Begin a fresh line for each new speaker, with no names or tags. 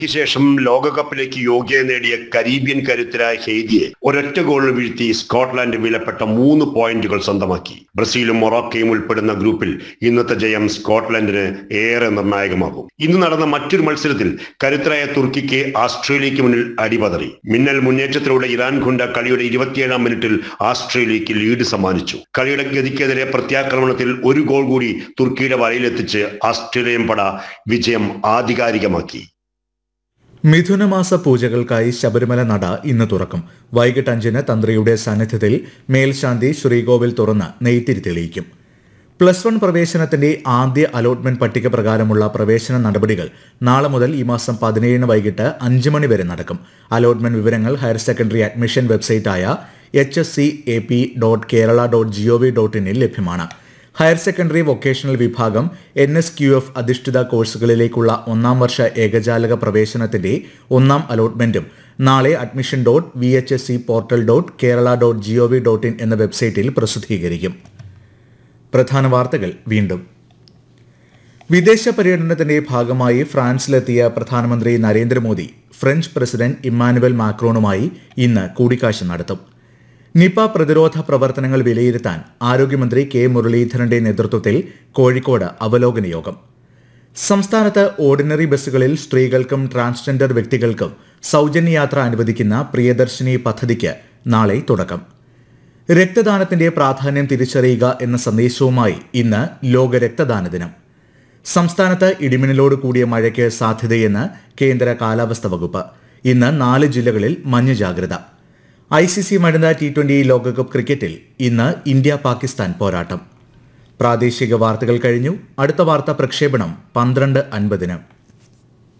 ശേഷം ലോകകപ്പിലേക്ക് യോഗ്യത നേടിയ കരീബിയൻ കരുത്തരായ ഹെയ്തിയെ ഒരൊറ്റ ഗോളിന് വീഴ്ത്തി സ്കോട്ട്ലാൻഡ് വിലപ്പെട്ട മൂന്ന് പോയിന്റുകൾ സ്വന്തമാക്കി ബ്രസീലും മൊറോക്കയും ഉൾപ്പെടുന്ന ഗ്രൂപ്പിൽ ഇന്നത്തെ ജയം സ്കോട്ട്ലൻഡിന് ഏറെ നിർണായകമാകും ഇന്ന് നടന്ന മറ്റൊരു മത്സരത്തിൽ കരുത്തരായ തുർക്കിക്ക് ആസ്ട്രേലിയക്ക് മുന്നിൽ അടിപതറി മിന്നൽ മുന്നേറ്റത്തിലൂടെ ഇറാൻ കൊണ്ട കളിയുടെ ഇരുപത്തിയേഴാം മിനിറ്റിൽ ആസ്ട്രേലിയക്ക് ലീഡ് സമ്മാനിച്ചു കളിയുടെ ഗതിക്കെതിരെ പ്രത്യാക്രമണത്തിൽ ഒരു ഗോൾ കൂടി തുർക്കിയുടെ വലയിലെത്തിച്ച് ആസ്ട്രേലിയൻ പട വിജയം ആധികാരികമാക്കി
മിഥുനമാസ പൂജകൾക്കായി ശബരിമല നട ഇന്ന് തുറക്കും വൈകിട്ട് അഞ്ചിന് തന്ത്രിയുടെ സാന്നിധ്യത്തിൽ മേൽശാന്തി ശ്രീകോവിൽ തുറന്ന് നെയ്ത്തിരി തെളിയിക്കും പ്ലസ് വൺ പ്രവേശനത്തിന്റെ ആദ്യ അലോട്ട്മെന്റ് പട്ടിക പ്രകാരമുള്ള പ്രവേശന നടപടികൾ നാളെ മുതൽ ഈ മാസം പതിനേഴിന് വൈകിട്ട് അഞ്ച് മണി വരെ നടക്കും അലോട്ട്മെന്റ് വിവരങ്ങൾ ഹയർ സെക്കൻഡറി അഡ്മിഷൻ വെബ്സൈറ്റായ H S C A P dot Kerala dot G O V dot ഇനിൽ ലഭ്യമാണ് ഹയർ സെക്കൻഡറി വൊക്കേഷണൽ വിഭാഗം എൻ എസ് ക്യു എഫ് അധിഷ്ഠിത കോഴ്സുകളിലേക്കുള്ള ഒന്നാം വർഷ ഏകജാലക പ്രവേശനത്തിന്റെ ഒന്നാം അലോട്ട്മെന്റും നാളെ admission dot V H S C portal dot Kerala dot G O V dot in എന്ന വെബ്സൈറ്റിൽ പ്രസിദ്ധീകരിക്കും പ്രധാന വാർത്തകൾ വീണ്ടും വിദേശ പര്യടനത്തിന്റെ ഭാഗമായി ഫ്രാൻസിലെത്തിയ പ്രധാനമന്ത്രി നരേന്ദ്രമോദി ഫ്രഞ്ച് പ്രസിഡന്റ് ഇമ്മാനുവൽ മാക്രോണുമായി ഇന്ന് കൂടിക്കാഴ്ച നടത്തും നിപ പ്രതിരോധ പ്രവർത്തനങ്ങൾ വിലയിരുത്താൻ ആരോഗ്യമന്ത്രി കെ മുരളീധരന്റെ നേതൃത്വത്തിൽ കോഴിക്കോട് അവലോകന യോഗം സംസ്ഥാനത്ത് ഓർഡിനറി ബസ്സുകളിൽ സ്ത്രീകൾക്കും ട്രാൻസ്ജെൻഡർ വ്യക്തികൾക്കും സൗജന്യ യാത്ര അനുവദിക്കുന്ന പ്രിയദർശിനി പദ്ധതിക്ക് നാളെ തുടക്കം രക്തദാനത്തിന്റെ പ്രാധാന്യം തിരിച്ചറിയുക എന്ന സന്ദേശവുമായി ഇന്ന് ലോക രക്തദാന ദിനം സംസ്ഥാനത്ത് ഇടിമിന്നലോട് കൂടിയ മഴയ്ക്ക് സാധ്യതയെന്ന് കേന്ദ്ര കാലാവസ്ഥ വകുപ്പ് ഇന്ന് നാല് ജില്ലകളിൽ മഞ്ഞ ജാഗ്രത ഐ സി സി വനിതാ ടി ട്വന്റി ലോകകപ്പ് ക്രിക്കറ്റിൽ ഇന്ന് ഇന്ത്യ പാകിസ്ഥാൻ പോരാട്ടം പ്രാദേശിക വാർത്തകൾ കഴിഞ്ഞു അടുത്ത വാർത്താ പ്രക്ഷേപണം പന്ത്രണ്ട് അൻപതിന്